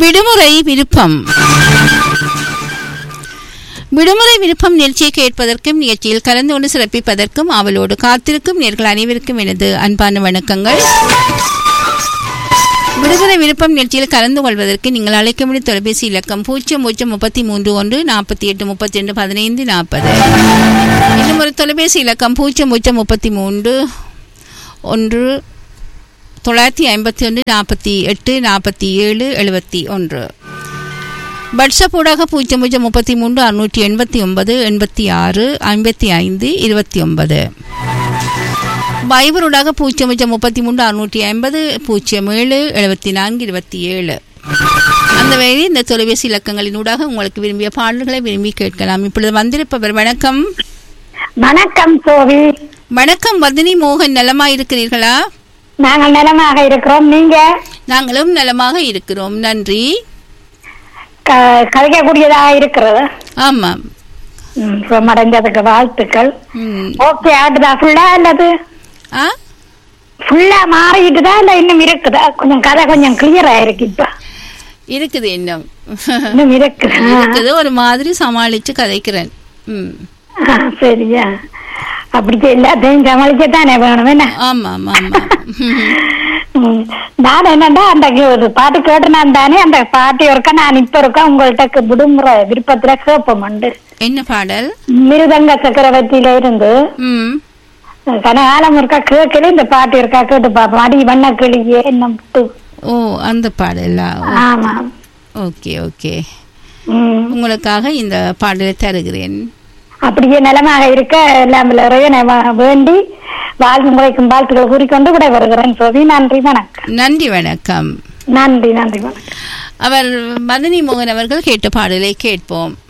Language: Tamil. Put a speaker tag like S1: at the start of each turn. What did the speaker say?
S1: விடுமுறை விருப்பம் விடுமுறை விருப்பம் நிகழ்ச்சியை கேட்பதற்கும் நிகழ்ச்சியில் கலந்து கொண்டு சிறப்பிப்பதற்கும் அவளோடு காத்திருக்கும் நேர்கள் அனைவருக்கும் எனது அன்பான வணக்கங்கள் விடுமுறை விருப்பம் நிகழ்ச்சியில் கலந்து கொள்வதற்கு நீங்கள் அழைக்க முடிய தொலைபேசி இலக்கம் பூஜ்ஜியம் பூஜ்ஜியம் முப்பத்தி மூன்று ஒன்று நாற்பத்தி எட்டு முப்பத்தி ரெண்டு பதினைந்து நாற்பது இன்னும் ஒரு தொலைபேசி இலக்கம் பூஜ்ஜியம் பூஜ்ஜியம் முப்பத்தி மூன்று ஒன்று தொள்ளாயிரத்தி ஐம்பத்தி ஒன்று நாற்பத்தி எட்டு நாற்பத்தி ஏழு எழுபத்தி ஒன்று வாட்ஸ்அப் ஊடாக பூஜ்ஜியம் பூஜ்ஜியம் முப்பத்தி மூன்று அறுநூற்றி எண்பத்தி ஒன்பது எண்பத்தி ஆறு ஐம்பத்தி ஐந்து இருபத்தி ஒன்பது பைபரூடாக பூஜ்ஜியம் பூஜ்ஜியம் முப்பத்தி மூன்று அறுநூற்றி ஐம்பது பூஜ்ஜியம் ஏழு எழுபத்தி நான்கு இருபத்தி ஏழு அந்த வகையில் இந்த தொலைபேசி இலக்கங்களினூடாக உங்களுக்கு விரும்பிய பாடல்களை விரும்பி கேட்கலாம் இப்பொழுது வந்திருப்பவர் வணக்கம்
S2: வணக்கம் சோவி
S1: வணக்கம் வர்தினி மோகன் நலமா இருக்கிறீர்களா
S2: நாங்கள் நலமாக இருக்கிறோம் நீங்க
S1: நாங்களும் நலமாக இருக்கிறோம் நன்றி
S2: க- கதைக்கக்கூடியதாக இருக்கிறது
S1: ஆமாம்
S2: ம், சுகமடைந்ததுக்கு வாழ்த்துக்கள்
S1: ம்.
S2: ஓகே ஆட்டுதா ஃபுல்லா அல்லது
S1: ஆ
S2: ஃபுல்லா மாறிட்டுதா இல்ல இன்னும் இருக்குதா கொஞ்சம் கதை கொஞ்சம் கிளியரா இருக்கு இப்ப
S1: இருக்குது இன்னும்
S2: இன்னும் இருக்குது
S1: இருக்குது ஒரு மாதிரி சமாளிச்சு கதைக்கிறேன் ம்
S2: ஆ, சரியா அப்படி எல்லாத்தையும் சமாளிக்கத்தானே வேணும் என்ன
S1: ஆமாம் ஆமாம்
S2: ம். நான் என்னண்டா அந்த ஒரு பாட்டு கேட்டுனான் தானே அந்த பாட்டு ஒருக்கா நான் இப்ப இருக்கா உங்கள்கிட்ட விடுமுறை விருப்பத்துல கேட்போம் உண்டு
S1: என்ன பாடல்
S2: மிருதங்க சக்கரவர்த்தியில இருந்து
S1: ம்
S2: கனகாலம் இருக்கா கேட்கல இந்த பாட்டு இருக்கா கேட்டு பாப்போம் அடி வண்ண கிளியே என்ன விட்டு
S1: ஓ அந்த பாடலா
S2: ஆமா
S1: ஓகே ஓகே
S2: ம்.
S1: உங்களுக்காக இந்த பாடலை தருகிறேன்
S2: அப்படியே நலமாக இருக்க எல்லாம் இறைவனை வ- வேண்டி வாழ்வு முறைக்கும் வாழ்த்துக்களை கூறிக்கொண்டு விட வருகிறேன் சோதி நன்றி வணக்கம்
S1: நன்றி வணக்கம்
S2: நன்றி நன்றி வணக்கம்
S1: அவர் மதனி மோகன் அவர்கள் கேட்ட பாடலை கேட்போம்